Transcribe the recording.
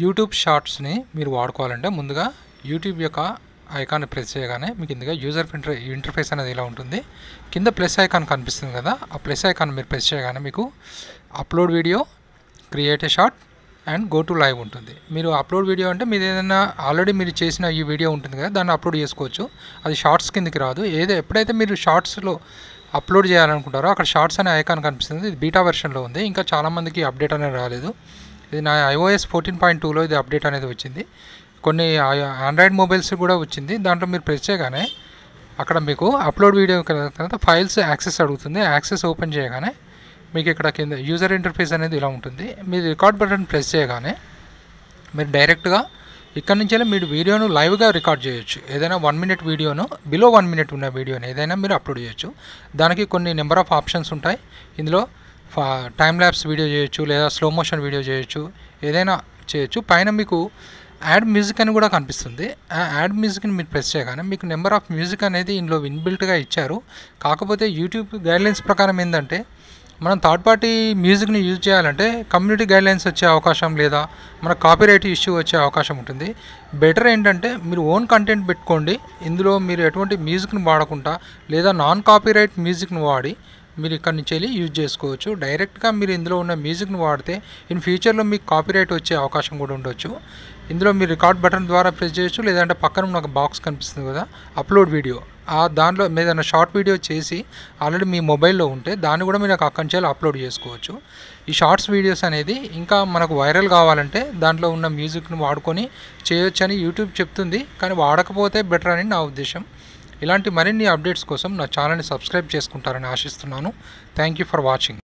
YouTube షార్ట్స్ని మీరు వాడుకోవాలంటే ముందుగా YouTube యొక్క ఐకాన్ ప్రెస్ చేయగానే మీకు ఇందుగా యూజర్ ఇంటర్ ఇంటర్ఫేస్ అనేది ఇలా ఉంటుంది కింద ప్లస్ ఐకాన్ కనిపిస్తుంది కదా ఆ ప్లస్ ఐకాన్ మీరు ప్రెస్ చేయగానే మీకు upload video create a short and go to live ఉంటుంది మీరు అప్లోడ్ వీడియో అంటే మీరు ఏదైనా ఆల్రెడీ మీరు చేసిన ఈ వీడియో ఉంటుంది కదా దాన్ని అప్లోడ్ చేసుకోవచ్చు అది షార్ట్స్ కిందకి రాదు ఏదో ఎప్పుడైతే మీరు షార్ట్స్లో అప్లోడ్ చేయాలనుకుంటారో అక్కడ షార్ట్స్ అనే ఐకాన్ కనిపిస్తుంది ఇది బీటా వెర్షన్లో ఉంది ఇంకా చాలామందికి అప్డేట్ అనేది రాలేదు ఇది నా ఐఓఎస్ ఫోర్టీన్ పాయింట్ టూలో ఇది అప్డేట్ అనేది వచ్చింది కొన్ని ఆండ్రాయిడ్ మొబైల్స్ కూడా వచ్చింది దాంట్లో మీరు ప్రెస్ చేయగానే అక్కడ మీకు అప్లోడ్ వీడియో తర్వాత ఫైల్స్ యాక్సెస్ అడుగుతుంది యాక్సెస్ ఓపెన్ చేయగానే మీకు ఇక్కడ కింద యూజర్ ఇంటర్ఫేస్ అనేది ఇలా ఉంటుంది మీరు రికార్డ్ బటన్ ప్రెస్ చేయగానే మీరు డైరెక్ట్గా ఇక్కడ నుంచే మీరు వీడియోను లైవ్గా రికార్డ్ చేయొచ్చు ఏదైనా వన్ మినిట్ వీడియోను బిలో వన్ మినిట్ ఉన్న వీడియోని ఏదైనా మీరు అప్లోడ్ చేయొచ్చు దానికి కొన్ని నెంబర్ ఆఫ్ ఆప్షన్స్ ఉంటాయి ఇందులో టైం ల్యాబ్స్ వీడియో చేయొచ్చు లేదా స్లో మోషన్ వీడియో చేయొచ్చు ఏదైనా చేయొచ్చు పైన మీకు యాడ్ మ్యూజిక్ అని కూడా కనిపిస్తుంది ఆ యాడ్ మ్యూజిక్ని మీరు ప్రెస్ చేయగానే మీకు నెంబర్ ఆఫ్ మ్యూజిక్ అనేది ఇందులో ఇన్బిల్ట్గా ఇచ్చారు కాకపోతే యూట్యూబ్ గైడ్లైన్స్ ప్రకారం ఏంటంటే మనం థర్డ్ పార్టీ మ్యూజిక్ని యూజ్ చేయాలంటే కమ్యూనిటీ గైడ్లైన్స్ వచ్చే అవకాశం లేదా మన కాపీరైట్ ఇష్యూ వచ్చే అవకాశం ఉంటుంది బెటర్ ఏంటంటే మీరు ఓన్ కంటెంట్ పెట్టుకోండి ఇందులో మీరు ఎటువంటి మ్యూజిక్ని వాడకుండా లేదా నాన్ కాపీరైట్ మ్యూజిక్ని వాడి మీరు ఇక్కడ నుంచి వెళ్ళి యూజ్ చేసుకోవచ్చు డైరెక్ట్గా మీరు ఇందులో ఉన్న మ్యూజిక్ని వాడితే ఇన్ ఫ్యూచర్లో మీకు కాపీరైట్ వచ్చే అవకాశం కూడా ఉండొచ్చు ఇందులో మీరు రికార్డ్ బటన్ ద్వారా ప్రెస్ చేయొచ్చు లేదంటే పక్కన ఉన్న ఒక బాక్స్ కనిపిస్తుంది కదా అప్లోడ్ వీడియో ఆ దాంట్లో మీరు ఏదైనా షార్ట్ వీడియో చేసి ఆల్రెడీ మీ మొబైల్లో ఉంటే దాన్ని కూడా మీరు అక్కడి నుంచి అప్లోడ్ చేసుకోవచ్చు ఈ షార్ట్స్ వీడియోస్ అనేది ఇంకా మనకు వైరల్ కావాలంటే దాంట్లో ఉన్న మ్యూజిక్ని వాడుకొని చేయొచ్చు అని యూట్యూబ్ చెప్తుంది కానీ వాడకపోతే బెటర్ అని నా ఉద్దేశం ఇలాంటి మరిన్ని అప్డేట్స్ కోసం నా ఛానల్ని సబ్స్క్రైబ్ చేసుకుంటారని ఆశిస్తున్నాను థ్యాంక్ యూ ఫర్ వాచింగ్